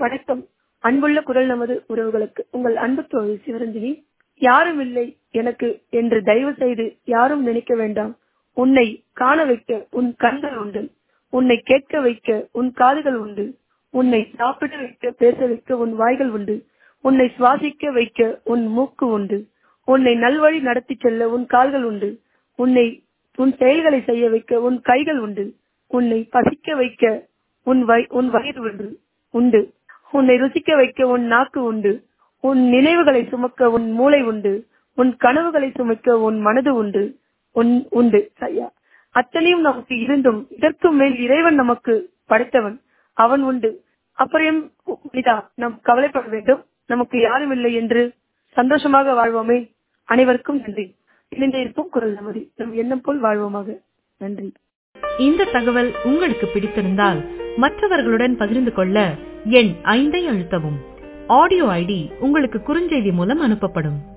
வணக்கம் அன்புள்ள குரல் நமது உறவுகளுக்கு உங்கள் அன்பு தோழி சிவரஞ்சனி யாரும் இல்லை எனக்கு என்று தயவு செய்து யாரும் நினைக்க வேண்டாம் உன்னை காண வைக்க உன் கண்கள் உண்டு உன்னை கேட்க வைக்க உன் காதுகள் உண்டு உன்னை சாப்பிட வைக்க பேச வைக்க உன் வாய்கள் உண்டு உன்னை சுவாசிக்க வைக்க உன் மூக்கு உண்டு உன்னை நல்வழி நடத்தி செல்ல உன் கால்கள் உண்டு உன்னை உன் செயல்களை செய்ய வைக்க உன் கைகள் உண்டு உன்னை பசிக்க வைக்க உன் வய உன் வயிறு உண்டு உண்டு உன்னை ருசிக்க வைக்க உன் நாக்கு உண்டு உன் நினைவுகளை சுமக்க உன் மூளை உண்டு உன் கனவுகளை சுமக்க உன் மனது உண்டு உன் உண்டு சரியா அத்தனையும் நமக்கு இருந்தும் இதற்கும் மேல் இறைவன் நமக்கு படைத்தவன் அவன் உண்டு அப்புறம் மனிதா நாம் கவலைப்பட வேண்டும் நமக்கு யாரும் இல்லை என்று சந்தோஷமாக வாழ்வோமே அனைவருக்கும் நன்றி இணைந்தே இருக்கும் குரல் நமது நம் எண்ணம் போல் வாழ்வோமாக நன்றி இந்த தகவல் உங்களுக்கு பிடித்திருந்தால் மற்றவர்களுடன் பகிர்ந்து கொள்ள எண் ஐந்தை அழுத்தவும் ஆடியோ ஐடி உங்களுக்கு குறுஞ்செய்தி மூலம் அனுப்பப்படும்